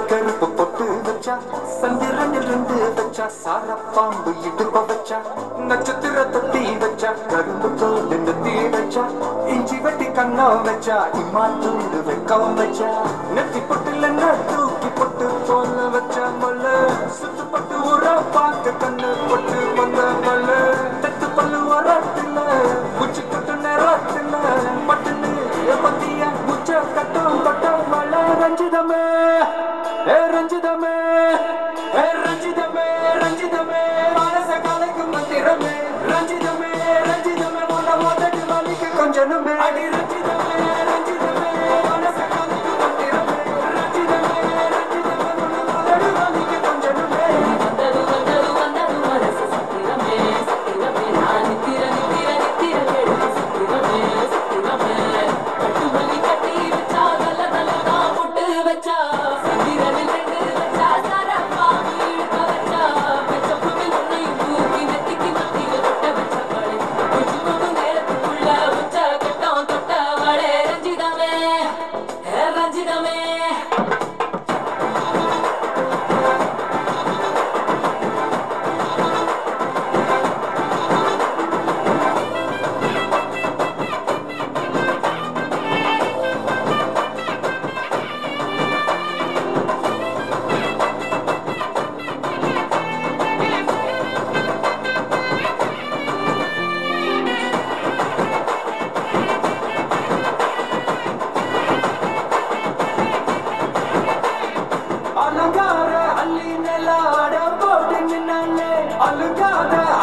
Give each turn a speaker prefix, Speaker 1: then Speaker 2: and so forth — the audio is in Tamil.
Speaker 1: கருப்பு பொட்டு வச்சா சந்திரனில் இருந்து வச்சா சார பாம்பு இடுப்ப வச்சா நட்சத்திர தொட்டி வச்சா கரும்பு தோல் நெத்தி வச்சா இஞ்சி வெட்டி கண்ணா வச்சா இம்மா தூண்டு வெக்கம் வச்சா நெத்தி பொட்டுல தூக்கி பொட்டு போல வச்சா மல்ல சுத்து பட்டு உர பார்க்க கண்ணு பொட்டு வந்த மல்ல தெத்து பல்லு வரத்துல குச்சி கொட்டு நேரத்துல பட்டுன்னு பத்திய முச்ச கட்டம் தொட்டம் மழை ரஞ்சிதமே ஏ ரஞ்சிதமே ஏ ரஞ்சிதமே ரஞ்சிதமே மனச கலைக்கும் மந்திரமே ரஞ்சிதமே ரஞ்சிதமே உன்னை மோதட்டு வலிக்கு கொஞ்சனுமே அடி ரஞ்சிதமே ரஞ்சிதமே மனச கலைக்கும் மந்திரமே ரஞ்சிதமே ரஞ்சிதமே உன்னை மோதட்டு வலிக்கு கொஞ்சனுமே
Speaker 2: வந்தது வந்தது வந்தது மனசு சத்திரமே சத்திரமே நான் நித்திர நித்திர நித்திர கேடு சத்திரமே சத்திரமே பட்டு மல்லி கட்டி வச்சா நல்ல நல்ல தான் போட்டு வச்சா சத்திரவில் ரெண்டு வச்சா சரப்பா இழுக்க வச்சா வச்ச புவில் உன்னையும் தூக்கி நெத்திக்கு மத்தியில தொட்ட வச்ச வளை கொஞ்ச கொஞ்ச நேரத்துக்குள்ள உச்ச கட்டம் தொட்ட வளை ரஞ்சிதமே ஹே ரஞ்சிதமே
Speaker 1: அலங்கார அள்ளி நிலாட போட்டு நின்னாலே அழுகாத